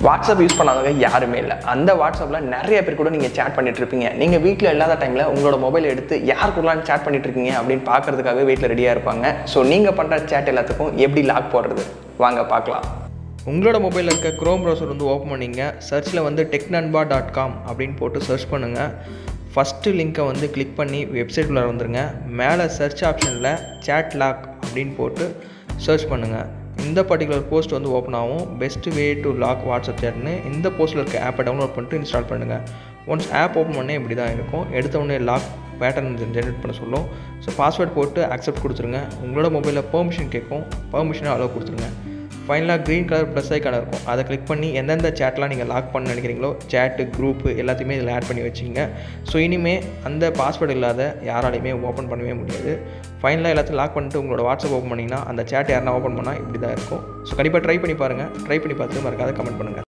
WhatsApp use பண்ணாதவங்க யாருமே இல்லை அந்த வாட்ஸ்அப்பில் நிறைய பேர் கூட நீங்கள் சேட் பண்ணிட்டு இருப்பீங்க நீங்கள் வீட்டில் இல்லாத டைமில் உங்களோட மொபைல் எடுத்து யார் கூடலாம் சேட் பண்ணிட்டு இருக்கீங்க அப்படின்னு பார்க்கறதுக்காக வீட்டில் ரெடியாக இருப்பாங்க ஸோ நீங்கள் பண்ணுற சேட் எல்லாத்துக்கும் எப்படி லாக் போடுறது வாங்க பார்க்கலாம் உங்களோட மொபைலில் இருக்க க்ரோம் ப்ரௌசர் வந்து ஓப்பன் பண்ணிங்க சர்ச்சில் வந்து டெக்னன்பா டாட் காம் அப்படின்னு போட்டு சர்ச் பண்ணுங்கள் ஃபஸ்ட்டு லிங்க்கை வந்து கிளிக் பண்ணி வெப்சைட் உள்ள வந்துருங்க மேலே சர்ச் ஆப்ஷனில் சேட் லாக் அப்படின்னு போட்டு சர்ச் பண்ணுங்கள் இந்த பர்டிகுலர் போஸ்ட் வந்து ஓப்பன் ஆகும் best way to lock WhatsApp சேட்னு இந்த போஸ்ட்டில் இருக்க ஆப்பை டவுன்லோட் பண்ணிட்டு இன்ஸ்டால் பண்ணுங்கள் ஒன்ஸ் ஆப் ஓப்பன் பண்ணே இப்படி தான் இருக்கும் எடுத்த உடனே லாக் பேட்டர்ன் ஜென்ரேட் பண்ண சொல்லும் ஸோ பாஸ்வேர்ட் போட்டு அக்செப்ட் கொடுத்துருங்க உங்களோட மொபைலில் பெர்மிஷன் கேட்கும் பெர்மிஷனை அலோவ் கொடுத்துருங்க ஃபைனலாக க்ரீன் கலர் ப்ளஸ் ஐக்கான இருக்கும் அதை கிளிக் பண்ணி எந்தெந்த சேட்லாம் நீங்கள் லாக் பண்ண நினைக்கிறீங்களோ சேட்டு குரூப்பு எல்லாத்தையுமே இதில் ஆட் பண்ணி வச்சிங்க ஸோ இனிமேல் அந்த பாஸ்வேர்டு இல்லாத யாராலையுமே ஓப்பன் பண்ணவே முடியாது ஃபைனலாக எல்லாத்தையும் லாக் பண்ணிட்டு உங்களோட வாட்ஸ்அப் ஓப்பன் பண்ணிங்கன்னா அந்த சேட் யாருனா ஓப்பன் பண்ணால் இப்படி தான் இருக்கும் ஸோ கண்டிப்பாக ட்ரை பண்ணி பாருங்கள் ட்ரை பண்ணி பார்த்துட்டு மறக்காத கமெண்ட் பண்ணுங்கள்